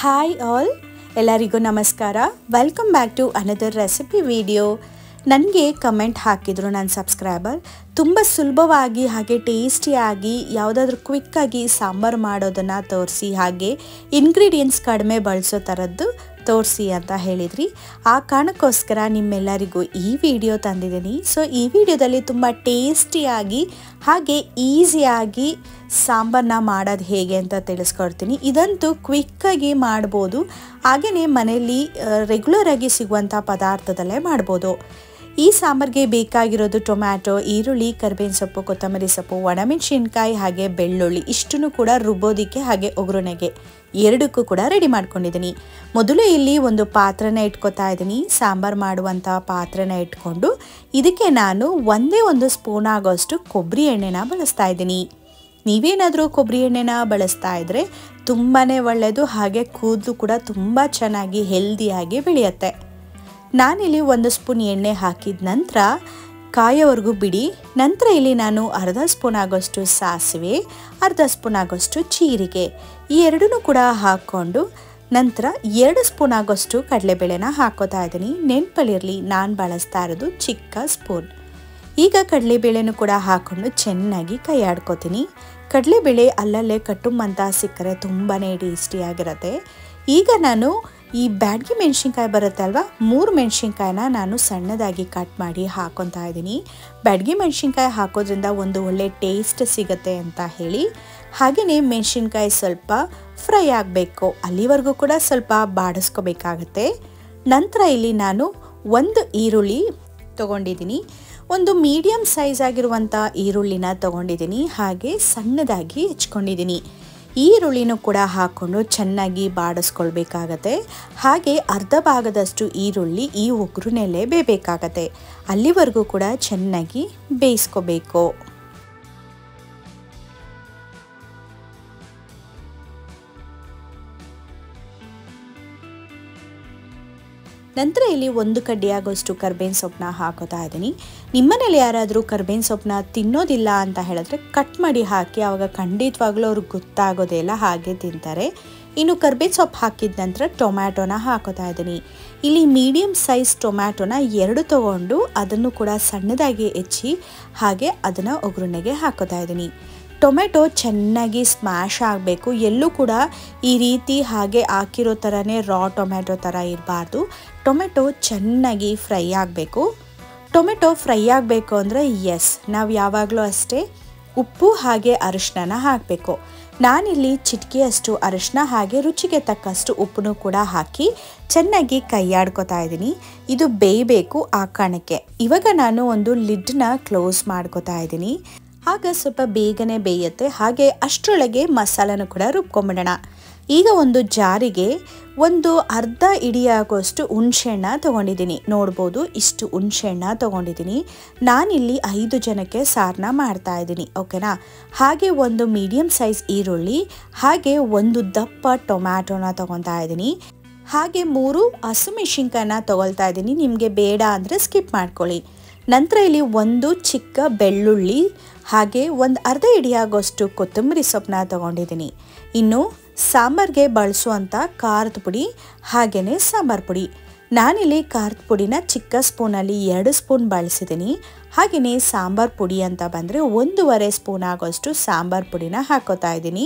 hi all ಎಲ್ಲರಿಗೂ ನಮಸ್ಕಾರ welcome back to another recipe video ನನಗೆ ಕಮೆಂಟ್ ಹಾಕಿದ್ರು ನನ್ನ ಸಬ್ಸ್ಕ್ರೈಬರ್ ತುಂಬ ಸುಲಭವಾಗಿ ಹಾಗೆ ಟೇಸ್ಟಿಯಾಗಿ ಯಾವುದಾದ್ರೂ ಕ್ವಿಕ್ಕಾಗಿ ಸಾಂಬಾರು ಮಾಡೋದನ್ನು ತೋರಿಸಿ ಹಾಗೆ ಇಂಗ್ರೀಡಿಯೆಂಟ್ಸ್ ಕಡಿಮೆ ಬಳಸೋ ಥರದ್ದು ತೋರಿಸಿ ಅಂತ ಹೇಳಿದ್ರಿ ಆ ಕಾರಣಕ್ಕೋಸ್ಕರ ನಿಮ್ಮೆಲ್ಲರಿಗೂ ಈ ವಿಡಿಯೋ ತಂದಿದ್ದೀನಿ ಸೊ ಈ ವಿಡಿಯೋದಲ್ಲಿ ತುಂಬ ಟೇಸ್ಟಿಯಾಗಿ ಹಾಗೆ ಈಸಿಯಾಗಿ ಸಾಂಬಾರನ್ನ ಮಾಡೋದು ಹೇಗೆ ಅಂತ ತಿಳಿಸ್ಕೊಡ್ತೀನಿ ಇದಂತೂ ಕ್ವಿಕ್ಕಾಗಿ ಮಾಡ್ಬೋದು ಹಾಗೆಯೇ ಮನೆಯಲ್ಲಿ ರೆಗ್ಯುಲರಾಗಿ ಸಿಗುವಂಥ ಪದಾರ್ಥದಲ್ಲೇ ಮಾಡ್ಬೋದು ಈ ಸಾಂಬಾರಿಗೆ ಬೇಕಾಗಿರೋದು ಟೊಮ್ಯಾಟೊ ಈರುಳ್ಳಿ ಕರಿಬೇವಿನ ಸೊಪ್ಪು ಕೊತ್ತಂಬರಿ ಸೊಪ್ಪು ಒಣಮೆಣಸಿನ್ಕಾಯಿ ಹಾಗೆ ಬೆಳ್ಳುಳ್ಳಿ ಇಷ್ಟನ್ನು ಕೂಡ ರುಬ್ಬೋದಿಕ್ಕೆ ಹಾಗೆ ಒಗ್ಗರಣೆಗೆ ಎರಡಕ್ಕೂ ಕೂಡ ರೆಡಿ ಮಾಡ್ಕೊಂಡಿದ್ದೀನಿ ಮೊದಲು ಇಲ್ಲಿ ಒಂದು ಪಾತ್ರನ ಇಟ್ಕೊತಾ ಇದ್ದೀನಿ ಸಾಂಬಾರು ಮಾಡುವಂಥ ಪಾತ್ರನ ಇಟ್ಕೊಂಡು ಇದಕ್ಕೆ ನಾನು ಒಂದೇ ಒಂದು ಸ್ಪೂನ್ ಆಗೋಷ್ಟು ಕೊಬ್ಬರಿ ಎಣ್ಣೆನ ಬಳಸ್ತಾ ಇದ್ದೀನಿ ನೀವೇನಾದರೂ ಕೊಬ್ಬರಿ ಎಣ್ಣೆನ ಬಳಸ್ತಾ ಇದ್ದರೆ ತುಂಬಾ ಒಳ್ಳೆಯದು ಹಾಗೆ ಕೂದಲು ಕೂಡ ತುಂಬ ಚೆನ್ನಾಗಿ ಹೆಲ್ದಿಯಾಗಿ ಬೆಳೆಯುತ್ತೆ ನಾನಿಲ್ಲಿ ಒಂದು ಸ್ಪೂನ್ ಎಣ್ಣೆ ಹಾಕಿದ ನಂತರ ಕಾಯೋವರೆಗೂ ಬಿಡಿ ನಂತರ ಇಲ್ಲಿ ನಾನು ಅರ್ಧ ಸ್ಪೂನ್ ಆಗೋಷ್ಟು ಸಾಸಿವೆ ಅರ್ಧ ಸ್ಪೂನ್ ಆಗೋಷ್ಟು ಜೀರಿಗೆ ಈ ಎರಡನ್ನೂ ಕೂಡ ಹಾಕ್ಕೊಂಡು ನಂತರ ಎರಡು ಸ್ಪೂನ್ ಆಗೋಷ್ಟು ಕಡಲೆಬೇಳೆನ ಹಾಕೋತಾ ಇದ್ದೀನಿ ನೆನಪಲ್ಲಿರಲಿ ನಾನು ಬಳಸ್ತಾ ಇರೋದು ಚಿಕ್ಕ ಸ್ಪೂನ್ ಈಗ ಕಡಲೆಬೇಳೆನೂ ಕೂಡ ಹಾಕ್ಕೊಂಡು ಚೆನ್ನಾಗಿ ಕೈ ಆಡ್ಕೋತೀನಿ ಕಡಲೆಬೇಳೆ ಅಲ್ಲಲ್ಲೇ ಕಟ್ಟುಂಬಂತ ಸಿಕ್ಕರೆ ತುಂಬಾ ಟೇಸ್ಟಿಯಾಗಿರುತ್ತೆ ಈಗ ನಾನು ಈ ಬ್ಯಾಡ್ಗಿ ಮೆಣಸಿನ್ಕಾಯಿ ಬರುತ್ತೆ ಅಲ್ವಾ ಮೂರು ಮೆಣಸಿನ್ಕಾಯಿನ ನಾನು ಸಣ್ಣದಾಗಿ ಕಟ್ ಮಾಡಿ ಹಾಕೊತಾ ಇದ್ದೀನಿ ಬ್ಯಾಡ್ಗಿ ಮೆಣಸಿನ್ಕಾಯಿ ಹಾಕೋದ್ರಿಂದ ಒಂದು ಒಳ್ಳೆ ಟೇಸ್ಟ್ ಸಿಗುತ್ತೆ ಅಂತ ಹೇಳಿ ಹಾಗೆಯೇ ಮೆಣಸಿನ್ಕಾಯಿ ಸ್ವಲ್ಪ ಫ್ರೈ ಆಗಬೇಕು ಅಲ್ಲಿವರೆಗೂ ಕೂಡ ಸ್ವಲ್ಪ ಬಾಡಿಸ್ಕೋಬೇಕಾಗತ್ತೆ ನಂತರ ಇಲ್ಲಿ ನಾನು ಒಂದು ಈರುಳ್ಳಿ ತೊಗೊಂಡಿದ್ದೀನಿ ಒಂದು ಮೀಡಿಯಮ್ ಸೈಜ್ ಆಗಿರುವಂಥ ಈರುಳ್ಳಿನ ತೊಗೊಂಡಿದ್ದೀನಿ ಹಾಗೆ ಸಣ್ಣದಾಗಿ ಹೆಚ್ಕೊಂಡಿದ್ದೀನಿ ಈರುಳ್ಳಿನೂ ಕೂಡ ಹಾಕ್ಕೊಂಡು ಚೆನ್ನಾಗಿ ಬಾಡಿಸ್ಕೊಳ್ಬೇಕಾಗತ್ತೆ ಹಾಗೆ ಅರ್ಧ ಭಾಗದಷ್ಟು ಈರುಳ್ಳಿ ಈ ಒಗ್ಗರಣೆಲ್ಲೇ ಬೇಯಬೇಕಾಗತ್ತೆ ಅಲ್ಲಿವರೆಗೂ ಕೂಡ ಚೆನ್ನಾಗಿ ಬೇಯಿಸ್ಕೋಬೇಕು ನಂತರ ಇಲ್ಲಿ ಒಂದು ಕಡ್ಡಿಯಾಗೋಷ್ಟು ಕರ್ಬೇವಿನ ಸೊಪ್ಪನ್ನ ಹಾಕೋತಾ ಇದ್ದೀನಿ ನಿಮ್ಮನೇಲಿ ಯಾರಾದರೂ ಕರ್ಬೇವಿನ ಸೊಪ್ಪನ್ನ ತಿನ್ನೋದಿಲ್ಲ ಅಂತ ಹೇಳಿದ್ರೆ ಕಟ್ ಮಾಡಿ ಹಾಕಿ ಆವಾಗ ಖಂಡಿತವಾಗ್ಲೂ ಅವ್ರಿಗೆ ಗೊತ್ತಾಗೋದೇ ಇಲ್ಲ ಹಾಗೆ ತಿಂತಾರೆ ಇನ್ನು ಕರ್ಬೇವಿನ ಸೊಪ್ಪು ಹಾಕಿದ ನಂತರ ಟೊಮ್ಯಾಟೊನ ಹಾಕೋತಾ ಇದ್ದೀನಿ ಇಲ್ಲಿ ಮೀಡಿಯಮ್ ಸೈಜ್ ಟೊಮ್ಯಾಟೊನ ಎರಡು ತೊಗೊಂಡು ಅದನ್ನು ಕೂಡ ಸಣ್ಣದಾಗಿ ಹೆಚ್ಚಿ ಹಾಗೆ ಅದನ್ನು ಒಗ್ಗರಣೆಗೆ ಹಾಕೋತಾ ಇದ್ದೀನಿ ಟೊಮೆಟೊ ಚೆನ್ನಾಗಿ ಸ್ಮ್ಯಾಶ್ ಆಗಬೇಕು ಎಲ್ಲೂ ಕೂಡ ಈ ರೀತಿ ಹಾಗೆ ಹಾಕಿರೋ ಥರನೇ ರಾ ಟೊಮೆಟೊ ಥರ ಇರಬಾರ್ದು ಟೊಮೆಟೊ ಚೆನ್ನಾಗಿ ಫ್ರೈ ಆಗಬೇಕು ಟೊಮೆಟೊ ಫ್ರೈ ಆಗಬೇಕು ಅಂದರೆ ಎಸ್ ನಾವು ಯಾವಾಗಲೂ ಅಷ್ಟೇ ಉಪ್ಪು ಹಾಗೆ ಅರಿಶಿನ ಹಾಕಬೇಕು ನಾನಿಲ್ಲಿ ಚಿಟಿಕೆಯಷ್ಟು ಅರಿಶಿನ ಹಾಗೆ ರುಚಿಗೆ ತಕ್ಕಷ್ಟು ಉಪ್ಪನ್ನು ಕೂಡ ಹಾಕಿ ಚೆನ್ನಾಗಿ ಕೈಯಾಡ್ಕೊತಾ ಇದ್ದೀನಿ ಇದು ಬೇಯಬೇಕು ಆ ಕಾರಣಕ್ಕೆ ಇವಾಗ ನಾನು ಒಂದು ಲಿಡ್ನ ಕ್ಲೋಸ್ ಮಾಡ್ಕೊತಾ ಇದ್ದೀನಿ ಆಗ ಸ್ವಲ್ಪ ಬೇಗನೆ ಬೇಯುತ್ತೆ ಹಾಗೆ ಅಷ್ಟರೊಳಗೆ ಮಸಾಲನೂ ಕೂಡ ರುಬ್ಕೊಂಬಿಡೋಣ ಈಗ ಒಂದು ಜಾರಿಗೆ ಒಂದು ಅರ್ಧ ಇಡಿಯಾಗೋಷ್ಟು ಹುಣಸೆಹಣ್ಣ ತೊಗೊಂಡಿದ್ದೀನಿ ನೋಡ್ಬೋದು ಇಷ್ಟು ಹುಣಸೆಹಣ್ಣ ತೊಗೊಂಡಿದ್ದೀನಿ ನಾನಿಲ್ಲಿ ಐದು ಜನಕ್ಕೆ ಸಾರನ್ನ ಮಾಡ್ತಾ ಇದ್ದೀನಿ ಓಕೆನಾ ಹಾಗೆ ಒಂದು ಮೀಡಿಯಮ್ ಸೈಜ್ ಈರುಳ್ಳಿ ಹಾಗೆ ಒಂದು ದಪ್ಪ ಟೊಮ್ಯಾಟೊನ ತೊಗೊತಾ ಇದ್ದೀನಿ ಹಾಗೆ ಮೂರು ಹಸಿಮೆಣಸಿನ್ಕಾಯನ್ನ ತೊಗೊಳ್ತಾ ಇದ್ದೀನಿ ನಿಮಗೆ ಬೇಡ ಅಂದರೆ ಸ್ಕಿಪ್ ಮಾಡ್ಕೊಳ್ಳಿ ನಂತರ ಇಲ್ಲಿ ಒಂದು ಚಿಕ್ಕ ಬೆಳ್ಳುಳ್ಳಿ ಹಾಗೆ ಒಂದು ಅರ್ಧ ಇಡಿಯಾಗೋಷ್ಟು ಕೊತ್ತಂಬರಿ ಸೊಪ್ಪನ್ನ ತೊಗೊಂಡಿದ್ದೀನಿ ಇನ್ನು ಸಾಂಬಾರಿಗೆ ಬಳಸುವಂಥ ಖಾರದ ಪುಡಿ ಹಾಗೆಯೇ ಸಾಂಬಾರು ಪುಡಿ ನಾನಿಲ್ಲಿ ಖಾರದ ಪುಡಿನ ಚಿಕ್ಕ ಸ್ಪೂನಲ್ಲಿ ಎರಡು ಸ್ಪೂನ್ ಬಳಸಿದ್ದೀನಿ ಹಾಗೆಯೇ ಸಾಂಬಾರು ಪುಡಿ ಅಂತ ಬಂದರೆ ಒಂದೂವರೆ ಸ್ಪೂನ್ ಆಗೋಷ್ಟು ಸಾಂಬಾರು ಪುಡಿನ ಹಾಕೋತಾ ಇದ್ದೀನಿ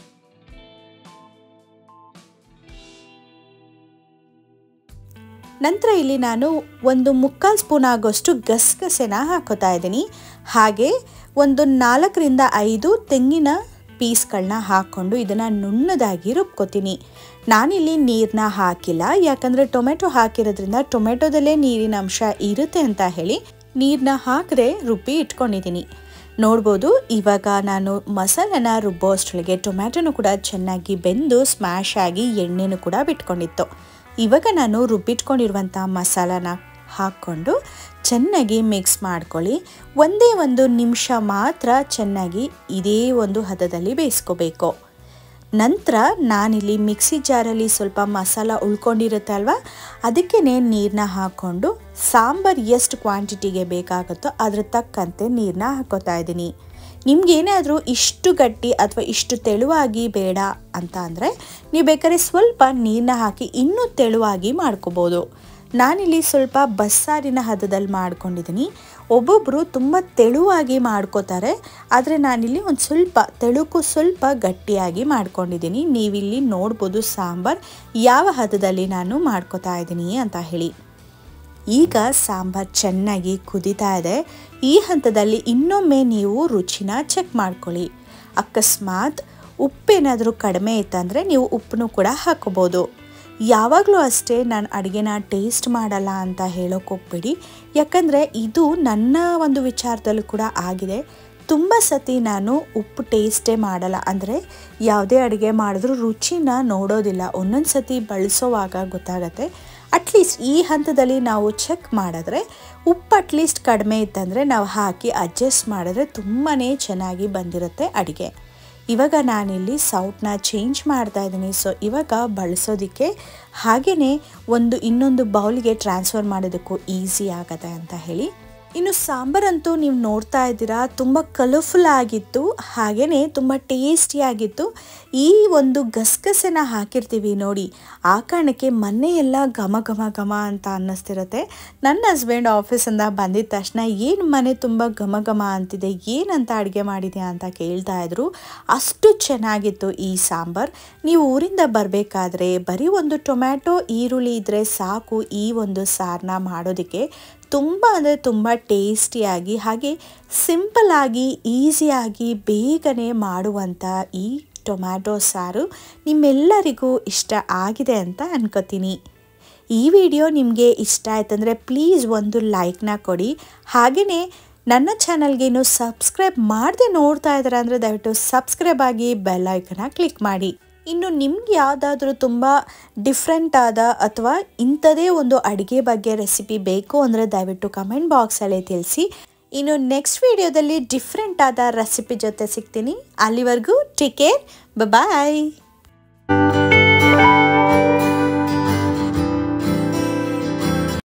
ನಂತರ ಇಲ್ಲಿ ನಾನು ಒಂದು ಮುಕ್ಕಾಲು ಸ್ಪೂನ್ ಆಗೋಷ್ಟು ಗಸಗಸೆನ ಹಾಕೋತಾ ಇದ್ದೀನಿ ಹಾಗೆ ಒಂದು ನಾಲ್ಕರಿಂದ ಐದು ತೆಂಗಿನ ಪೀಸ್ಗಳನ್ನ ಹಾಕ್ಕೊಂಡು ಇದನ್ನು ನುಣ್ಣದಾಗಿ ರುಬ್ಕೋತೀನಿ ನಾನಿಲ್ಲಿ ನೀರನ್ನ ಹಾಕಿಲ್ಲ ಯಾಕಂದರೆ ಟೊಮೆಟೊ ಹಾಕಿರೋದ್ರಿಂದ ಟೊಮೆಟೊದಲ್ಲೇ ನೀರಿನ ಅಂಶ ಇರುತ್ತೆ ಅಂತ ಹೇಳಿ ನೀರನ್ನ ಹಾಕಿದ್ರೆ ರುಬ್ಬಿ ಇಟ್ಕೊಂಡಿದ್ದೀನಿ ನೋಡ್ಬೋದು ಇವಾಗ ನಾನು ಮಸಾಲೆನ ರುಬ್ಬೋ ಅಷ್ಟರೊಳಗೆ ಟೊಮ್ಯಾಟೊನು ಕೂಡ ಚೆನ್ನಾಗಿ ಬೆಂದು ಸ್ಮ್ಯಾಶ್ ಆಗಿ ಎಣ್ಣೆನೂ ಕೂಡ ಬಿಟ್ಕೊಂಡಿತ್ತು ಇವಾಗ ನಾನು ರುಬ್ಬಿಟ್ಕೊಂಡಿರುವಂಥ ಮಸಾಲಾನ ಹಾಕ್ಕೊಂಡು ಚೆನ್ನಾಗಿ ಮಿಕ್ಸ್ ಮಾಡ್ಕೊಳ್ಳಿ ಒಂದೇ ಒಂದು ನಿಮಿಷ ಮಾತ್ರ ಚೆನ್ನಾಗಿ ಇದೇ ಒಂದು ಹದದಲ್ಲಿ ಬೇಯಿಸ್ಕೋಬೇಕು ನಂತರ ನಾನಿಲ್ಲಿ ಮಿಕ್ಸಿ ಜಾರಲ್ಲಿ ಸ್ವಲ್ಪ ಮಸಾಲ ಉಳ್ಕೊಂಡಿರುತ್ತೆ ಅಲ್ವಾ ಅದಕ್ಕೇ ನೀರನ್ನ ಹಾಕ್ಕೊಂಡು ಸಾಂಬಾರು ಎಷ್ಟು ಕ್ವಾಂಟಿಟಿಗೆ ಬೇಕಾಗುತ್ತೋ ಅದ್ರ ತಕ್ಕಂತೆ ನೀರನ್ನ ಹಾಕೋತಾ ಇದ್ದೀನಿ ನಿಮ್ಗೇನಾದರೂ ಇಷ್ಟು ಗಟ್ಟಿ ಅಥವಾ ಇಷ್ಟು ತೆಳುವಾಗಿ ಬೇಡ ಅಂತ ಅಂದರೆ ನೀವು ಬೇಕಾದ್ರೆ ಸ್ವಲ್ಪ ನೀರನ್ನ ಹಾಕಿ ಇನ್ನೂ ತೆಳುವಾಗಿ ಮಾಡ್ಕೋಬೋದು ನಾನಿಲ್ಲಿ ಸ್ವಲ್ಪ ಬಸ್ಸಾರಿನ ಹದದಲ್ಲಿ ಮಾಡ್ಕೊಂಡಿದ್ದೀನಿ ಒಬ್ಬೊಬ್ಬರು ತುಂಬ ತೆಳುವಾಗಿ ಮಾಡ್ಕೋತಾರೆ ಆದರೆ ನಾನಿಲ್ಲಿ ಒಂದು ಸ್ವಲ್ಪ ತೆಳುಕು ಸ್ವಲ್ಪ ಗಟ್ಟಿಯಾಗಿ ಮಾಡ್ಕೊಂಡಿದ್ದೀನಿ ನೀವಿಲ್ಲಿ ನೋಡ್ಬೋದು ಸಾಂಬಾರ್ ಯಾವ ಹದದಲ್ಲಿ ನಾನು ಮಾಡ್ಕೋತಾ ಇದ್ದೀನಿ ಅಂತ ಹೇಳಿ ಈಗ ಸಾಂಬಾರ್ ಚೆನ್ನಾಗಿ ಕುದೀತಾ ಇದೆ ಈ ಹಂತದಲ್ಲಿ ಇನ್ನೊಮ್ಮೆ ನೀವು ರುಚಿನ ಚೆಕ್ ಮಾಡ್ಕೊಳ್ಳಿ ಅಕಸ್ಮಾತ್ ಉಪ್ಪೇನಾದರೂ ಕಡಿಮೆ ಇತ್ತಂದರೆ ನೀವು ಉಪ್ಪನ್ನು ಕೂಡ ಹಾಕೋಬೋದು ಯಾವಾಗಲೂ ಅಷ್ಟೇ ನಾನು ಅಡುಗೆನ ಟೇಸ್ಟ್ ಮಾಡಲ್ಲ ಅಂತ ಹೇಳೋಕೆ ಹೋಗ್ಬೇಡಿ ಯಾಕಂದರೆ ಇದು ನನ್ನ ಒಂದು ವಿಚಾರದಲ್ಲೂ ಕೂಡ ಆಗಿದೆ ತುಂಬ ಸತಿ ನಾನು ಉಪ್ಪು ಟೇಸ್ಟೇ ಮಾಡಲ್ಲ ಅಂದರೆ ಯಾವುದೇ ಅಡುಗೆ ಮಾಡಿದ್ರೂ ರುಚಿನ ನೋಡೋದಿಲ್ಲ ಒಂದೊಂದು ಸತಿ ಬಳಸೋವಾಗ ಗೊತ್ತಾಗತ್ತೆ ಅಟ್ಲೀಸ್ಟ್ ಈ ಹಂತದಲ್ಲಿ ನಾವು ಚೆಕ್ ಮಾಡಿದ್ರೆ ಉಪ್ಪು ಅಟ್ಲೀಸ್ಟ್ ಕಡಿಮೆ ಇತ್ತಂದರೆ ನಾವು ಹಾಕಿ ಅಡ್ಜಸ್ಟ್ ಮಾಡಿದ್ರೆ ತುಂಬಾ ಚೆನ್ನಾಗಿ ಬಂದಿರುತ್ತೆ ಅಡುಗೆ ಇವಾಗ ನಾನಿಲ್ಲಿ ಸೌಟ್ನ ಚೇಂಜ್ ಮಾಡ್ತಾ ಇದ್ದೀನಿ ಸೊ ಇವಾಗ ಬಳಸೋದಕ್ಕೆ ಹಾಗೆಯೇ ಒಂದು ಇನ್ನೊಂದು ಬೌಲ್ಗೆ ಟ್ರಾನ್ಸ್ಫರ್ ಮಾಡೋದಕ್ಕೂ ಈಸಿ ಆಗತ್ತೆ ಅಂತ ಹೇಳಿ ಇನ್ನು ಸಾಂಬಾರಂತೂ ನೀವು ನೋಡ್ತಾ ಇದ್ದೀರಾ ತುಂಬ ಕಲರ್ಫುಲ್ ಆಗಿತ್ತು ಹಾಗೆಯೇ ತುಂಬ ಟೇಸ್ಟಿಯಾಗಿತ್ತು ಈ ಒಂದು ಗಸಗಸೆನ ಹಾಕಿರ್ತೀವಿ ನೋಡಿ ಆ ಕಾರಣಕ್ಕೆ ಮನೆ ಎಲ್ಲ ಘಮ ಘಮ ಘಮ ಅಂತ ಅನ್ನಿಸ್ತಿರುತ್ತೆ ನನ್ನ ಹಸ್ಬೆಂಡ್ ಆಫೀಸಿಂದ ಬಂದಿದ ತಕ್ಷಣ ಏನು ಮನೆ ತುಂಬ ಘಮ ಘಮ ಅಂತಿದೆ ಏನಂತ ಅಡುಗೆ ಮಾಡಿದೆ ಅಂತ ಕೇಳ್ತಾ ಇದ್ರು ಅಷ್ಟು ಚೆನ್ನಾಗಿತ್ತು ಈ ಸಾಂಬಾರ್ ನೀವು ಊರಿಂದ ಬರಬೇಕಾದ್ರೆ ಬರೀ ಒಂದು ಟೊಮ್ಯಾಟೊ ಈರುಳ್ಳಿ ಇದ್ದರೆ ಸಾಕು ಈ ಒಂದು ಸಾರನ್ನ ಮಾಡೋದಕ್ಕೆ ತುಂಬ ಅಂದರೆ ತುಂಬ ಟೇಸ್ಟಿಯಾಗಿ ಹಾಗೆ ಸಿಂಪಲ್ಲಾಗಿ ಈಸಿಯಾಗಿ ಬೇಗನೆ ಮಾಡುವಂಥ ಈ ಟೊಮ್ಯಾಟೊ ಸಾರು ನಿಮ್ಮೆಲ್ಲರಿಗೂ ಇಷ್ಟ ಆಗಿದೆ ಅಂತ ಅನ್ಕೋತೀನಿ ಈ ವಿಡಿಯೋ ನಿಮಗೆ ಇಷ್ಟ ಆಯ್ತಂದರೆ ಪ್ಲೀಸ್ ಒಂದು ಲೈಕ್ನ ಕೊಡಿ ಹಾಗೆಯೇ ನನ್ನ ಚಾನಲ್ಗೇನು ಸಬ್ಸ್ಕ್ರೈಬ್ ಮಾಡದೆ ನೋಡ್ತಾ ಇದ್ದಾರೆ ಅಂದರೆ ದಯವಿಟ್ಟು ಸಬ್ಸ್ಕ್ರೈಬ್ ಆಗಿ ಬೆಲ್ ಐಕನ್ನ ಕ್ಲಿಕ್ ಮಾಡಿ ಇನ್ನು ನಿಮ್ಗೆ ಯಾವುದಾದ್ರೂ ತುಂಬ ಡಿಫ್ರೆಂಟ್ ಆದ ಅಥವಾ ಇಂಥದೇ ಒಂದು ಅಡುಗೆ ಬಗ್ಗೆ ರೆಸಿಪಿ ಬೇಕು ಅಂದರೆ ದಯವಿಟ್ಟು ಕಮೆಂಟ್ ಬಾಕ್ಸಲ್ಲಿ ತಿಳಿಸಿ ಇನ್ನು ನೆಕ್ಸ್ಟ್ ವಿಡಿಯೋದಲ್ಲಿ ಡಿಫ್ರೆಂಟ್ ಆದ ರೆಸಿಪಿ ಜೊತೆ ಸಿಗ್ತೀನಿ ಅಲ್ಲಿವರೆಗೂ ಟೇಕ್ ಕೇರ್ ಬಾಯ್